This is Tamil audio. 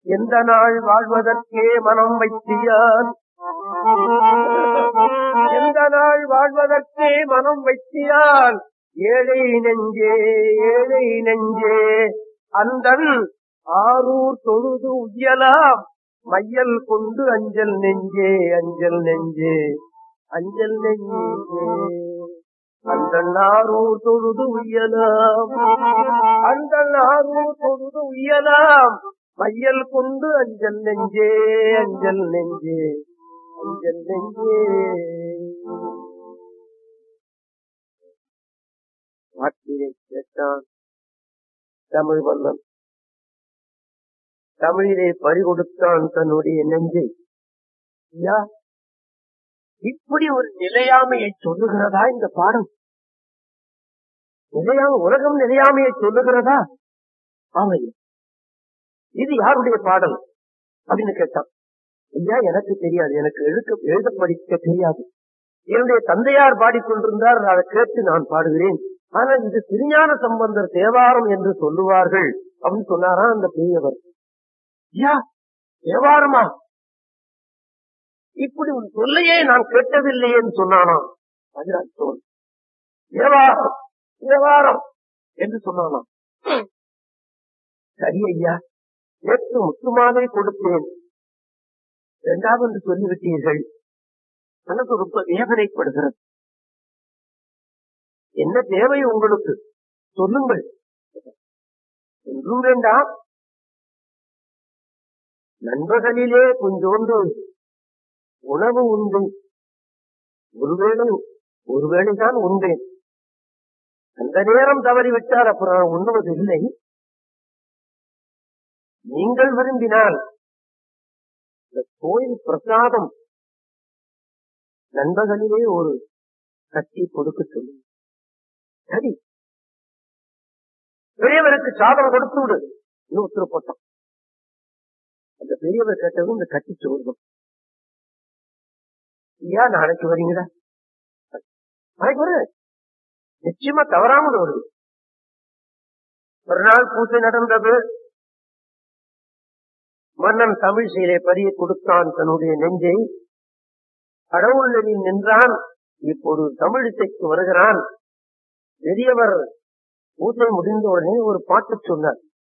எந்த நாள் வாழ்வதற்கே மனம் வைத்தியான் எந்த நாள் வாழ்வதற்கே மனம் வைத்தியான் ஏழை நெஞ்சே ஏழை நெஞ்சே அந்தன் ஆரூர் தொழுது உயலாம் மையல் கொண்டு அஞ்சல் நெஞ்சே அஞ்சல் நெஞ்சே அஞ்சல் நெஞ்சே அந்த ஆரூர் தொழுது உயலாம் அந்த ஆரூர் தொழுது உயலாம் மையல் கொண்டு அஞ்சல் நெஞ்சே அஞ்சல் நெஞ்சே அஞ்சல் நெஞ்சே வார்த்தையை கேட்டான் தமிழ் வல்லன் தமிழிலே பறிகொடுத்தான் தன்னுடைய நெஞ்சை ஐயா, இப்படி ஒரு நிலையாமையை சொல்லுகிறதா இந்த பாடம் நிலையாம உலகம் நிலையாமையை சொல்லுகிறதா ஆமையா இது யாருடைய பாடல் அப்படின்னு கேட்டான் ஐயா எனக்கு தெரியாது எனக்கு எழுத எழுத படிக்க தெரியாது என்னுடைய தந்தையார் பாடிக்கொண்டிருந்தார் அதை கேட்டு நான் பாடுகிறேன் ஆனால் இது திருஞான சம்பந்தர் தேவாரம் என்று சொல்லுவார்கள் அப்படின்னு சொன்னாரா அந்த பெரியவர் ஐயா தேவாரமா இப்படி ஒரு சொல்லையே நான் கேட்டதில்லையேன்னு சொன்னானாம் அதுதான் சொல் தேவாரம் தேவாரம் என்று சொன்னானாம் சரி ஐயா நேற்று முத்துமாவே கொடுத்தேன் இரண்டாவது என்று சொல்லிவிட்டீர்கள் மனசு ரொம்ப வேதனைப்படுகிறது என்ன தேவை உங்களுக்கு சொல்லுங்கள் ஒன்றும் வேண்டாம் நண்பகலிலே கொஞ்சோண்டு உணவு உண்டு ஒருவேளை ஒருவேளைதான் உண்டேன் அந்த நேரம் தவறிவிட்டால் அப்புறம் நான் உண்ணுவது இல்லை நீங்கள் விரும்பினால் இந்த கோயில் பிரசாதம் நண்பகலிலே ஒரு கட்டி கொடுக்க சொல்லுங்க சரி பெரியவருக்கு சாதம் கொடுத்து விடு இன்னும் உத்தரவு போட்டான் அந்த பெரியவர் கேட்டதும் இந்த கட்டி சோறும் ஐயா நாளைக்கு வரீங்களா நாளைக்கு வரு நிச்சயமா தவறாமல் வருது ஒரு நாள் பூஜை நடந்தது மன்னன் தமிழ் செயலை பறிய கொடுத்தான் தன்னுடைய நெஞ்சை கடவுளில் நின்றான் இப்போது தமிழிசைக்கு வருகிறான் பெரியவர் பூஜை முடிந்த உடனே ஒரு பாட்டு சொன்னார்